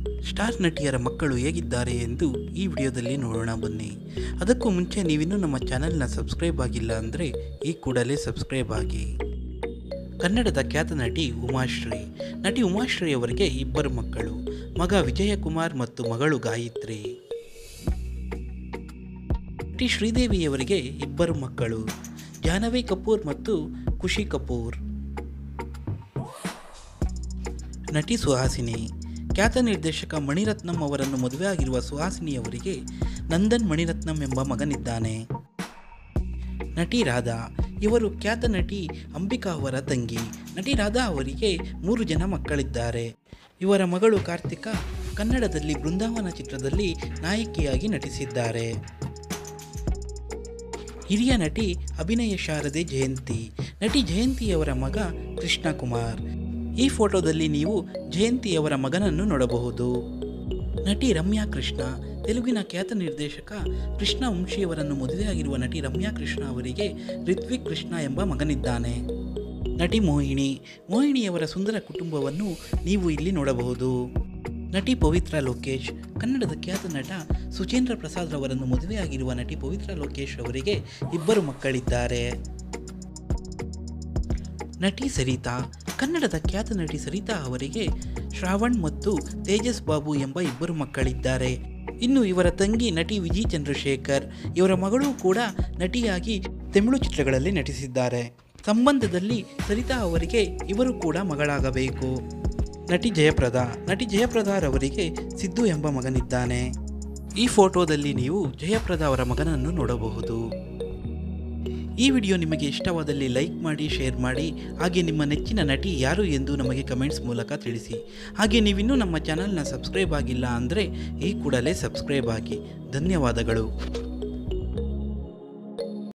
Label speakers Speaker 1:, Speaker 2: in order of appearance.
Speaker 1: star ನಟಿಯರ ಮಕ್ಕಳು ಹೇಗಿದ್ದಾರೆ ಎಂದು ಈ ವಿಡಿಯೋದಲ್ಲಿ ನೋಡೋಣ ಬನ್ನಿ ಅದಕ್ಕೂ ಮುಂಚೆ ನೀವಿನ್ನೂ ನಮ್ಮ ಚಾನಲ್ನ ಸಬ್ಸ್ಕ್ರೈಬ್ ಆಗಿಲ್ಲ ಅಂದರೆ ಈ ಕೂಡಲೇ ಸಬ್ಸ್ಕ್ರೈಬ್ ಆಗಿ ಕನ್ನಡದ ಖ್ಯಾತ ನಟಿ ಉಮಾಶ್ರೀ ನಟಿ ಉಮಾಶ್ರೀ ಅವರಿಗೆ ಇಬ್ಬರು ಮಕ್ಕಳು ಮಗ ವಿಜಯಕುಮಾರ್ ಮತ್ತು ಮಗಳು ಗಾಯತ್ರಿ ನಟಿ ಶ್ರೀದೇವಿಯವರಿಗೆ ಇಬ್ಬರು ಮಕ್ಕಳು ಜಾಹ್ನವಿ ಕಪೂರ್ ಮತ್ತು ಖುಷಿ ಕಪೂರ್ ನಟಿ ಸುಹಾಸಿನಿ ಖ್ಯಾತ ನಿರ್ದೇಶಕ ಮಣಿರತ್ನಂ ಅವರನ್ನು ಮದುವೆಯಾಗಿರುವ ಸುಹಾಸಿನಿ ಅವರಿಗೆ ನಂದನ್ ಮಣಿರತ್ನಂ ಎಂಬ ಮಗನಿದ್ದಾನೆ ನಟಿ ರಾಧಾ ಇವರು ಖ್ಯಾತ ನಟಿ ಅಂಬಿಕಾ ಅವರ ತಂಗಿ ನಟಿ ರಾಧಾ ಅವರಿಗೆ ಮೂರು ಜನ ಮಕ್ಕಳಿದ್ದಾರೆ ಇವರ ಮಗಳು ಕಾರ್ತಿಕಾ ಕನ್ನಡದಲ್ಲಿ ಬೃಂದಾವನ ಚಿತ್ರದಲ್ಲಿ ನಾಯಕಿಯಾಗಿ ನಟಿಸಿದ್ದಾರೆ ಹಿರಿಯ ನಟಿ ಅಭಿನಯ ಶಾರದೆ ಜಯಂತಿ ನಟಿ ಜಯಂತಿಯವರ ಮಗ ಕೃಷ್ಣ ಕುಮಾರ್ ಈ ಫೋಟೋದಲ್ಲಿ ನೀವು ಜಯಂತಿಯವರ ಮಗನನ್ನು ನೋಡಬಹುದು ನಟಿ ರಮ್ಯಾ ಕೃಷ್ಣ ತೆಲುಗಿನ ಖ್ಯಾತ ನಿರ್ದೇಶಕ ಕೃಷ್ಣ ವಂಶಿಯವರನ್ನು ಮದುವೆಯಾಗಿರುವ ನಟಿ ರಮ್ಯಾ ಕೃಷ್ಣ ಅವರಿಗೆ ರಿತ್ವಿಕ್ ಕೃಷ್ಣ ಎಂಬ ಮಗನಿದ್ದಾನೆ ನಟಿ ಮೋಹಿನಿ ಮೋಹಿನಿಯವರ ಸುಂದರ ಕುಟುಂಬವನ್ನು ನೀವು ಇಲ್ಲಿ ನೋಡಬಹುದು ನಟಿ ಪವಿತ್ರ ಲೋಕೇಶ್ ಕನ್ನಡದ ಖ್ಯಾತ ನಟ ಸುಚೇಂದ್ರ ಪ್ರಸಾದ್ ರವರನ್ನು ಮದುವೆಯಾಗಿರುವ ನಟಿ ಪವಿತ್ರ ಲೋಕೇಶ್ ಅವರಿಗೆ ಇಬ್ಬರು ಮಕ್ಕಳಿದ್ದಾರೆ ನಟಿ ಸರಿತಾ ಕನ್ನಡದ ಖ್ಯಾತ ನಟಿ ಸರಿತಾ ಅವರಿಗೆ ಶ್ರಾವಣ್ ಮತ್ತು ತೇಜಸ್ ಬಾಬು ಎಂಬ ಇಬ್ಬರು ಮಕ್ಕಳಿದ್ದಾರೆ ಇನ್ನು ಇವರ ತಂಗಿ ನಟಿ ವಿಜಿ ಚಂದ್ರಶೇಖರ್ ಇವರ ಮಗಳು ಕೂಡ ನಟಿಯಾಗಿ ತಮಿಳು ಚಿತ್ರಗಳಲ್ಲಿ ನಟಿಸಿದ್ದಾರೆ ಸಂಬಂಧದಲ್ಲಿ ಸರಿತಾ ಅವರಿಗೆ ಇವರು ಕೂಡ ಮಗಳಾಗಬೇಕು ನಟಿ ಜಯಪ್ರದಾ ನಟಿ ಜಯಪ್ರದಾರವರಿಗೆ ಸಿದ್ದು ಎಂಬ ಮಗನಿದ್ದಾನೆ ಈ ಫೋಟೋದಲ್ಲಿ ನೀವು ಜಯಪ್ರದಾ ಅವರ ಮಗನನ್ನು ನೋಡಬಹುದು ಈ ವಿಡಿಯೋ ನಿಮಗೆ ಇಷ್ಟವಾದಲ್ಲಿ ಲೈಕ್ ಮಾಡಿ ಶೇರ್ ಮಾಡಿ ಹಾಗೆ ನಿಮ್ಮ ನೆಚ್ಚಿನ ನಟಿ ಯಾರು ಎಂದು ನಮಗೆ ಕಮೆಂಟ್ಸ್ ಮೂಲಕ ತಿಳಿಸಿ ಹಾಗೆ ನೀವಿನ್ನೂ ನಮ್ಮ ಚಾನಲ್ನ ಸಬ್ಸ್ಕ್ರೈಬ್ ಆಗಿಲ್ಲ ಅಂದರೆ ಈ ಕೂಡಲೇ ಸಬ್ಸ್ಕ್ರೈಬ್ ಆಗಿ ಧನ್ಯವಾದಗಳು